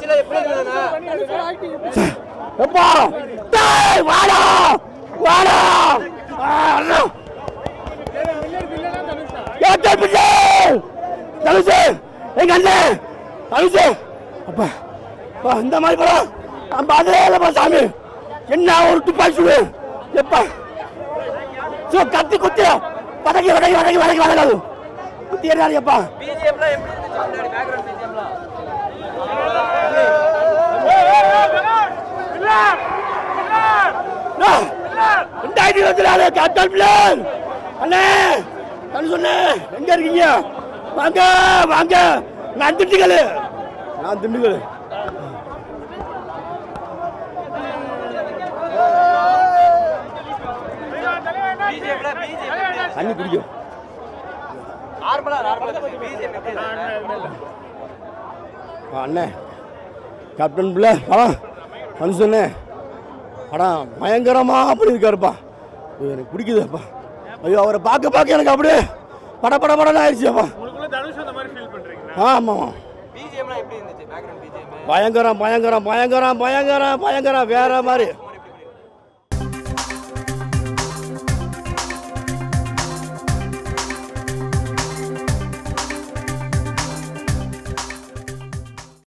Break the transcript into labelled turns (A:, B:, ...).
A: கட்சியில எப்படி இருந்ததுண்ணா
B: எப்பா டேய் வாடா வாடா ஆ, அண்ணா ஏ தம்பிச்சு தனுசு எங்க அண்ணன் தனுசு அப்பா அப்பா இந்த மாதிரி படம் நான் பார்த்ததே இல்லைப்பா சாமி என்ன ஒரு துப்பாக்கி சுடு எப்பா சோ கத்தி குத்தி வதக்கி வதக்கி வதக்கி வதக்கி வதக்காது குத்தி ஏறாரு எப்பா
A: பிஜிஎம்லாம் எப்படி இருந்துச்சு முன்னாடி பேக்ரவுண்ட் பிஜிஎம்லாம்
B: ரெண்டாயிரத்தி இருபத்தி நாலு கேப்டன் பிளான் அண்ணே நான் சொன்னேன் எங்க இருக்கீங்க வாங்க வாங்க நான் திண்டுக்கல் நான் திண்டுக்கல்
A: பிஜிஎம்ல பிஜிஎம்
B: தண்ணி குடிக்கும்
A: நார்மலா நார்மலா பிஜிஎம் எப்படி இருந்தது
B: ஆ, அண்ணே கேப்டன் பிள்ளை படம் நான் சொன்னேன் படம் பயங்கரமா அப்படி இருக்காருப்பா ஐயோ, எனக்கு பிடிக்குதுப்பா ஐயோ அவரை பார்க்க பார்க்க எனக்கு அப்படியே பட பட படம் ஆயிடுச்சுப்பா ஆமாம்
A: பிஜிஎம்லாம் எப்படி இருந்துச்சு பேக்ரவுண்ட் பிஜிஎம்
B: பயங்கரம் பயங்கரம் பயங்கரம் பயங்கரம் பயங்கரம் வேற மாதிரி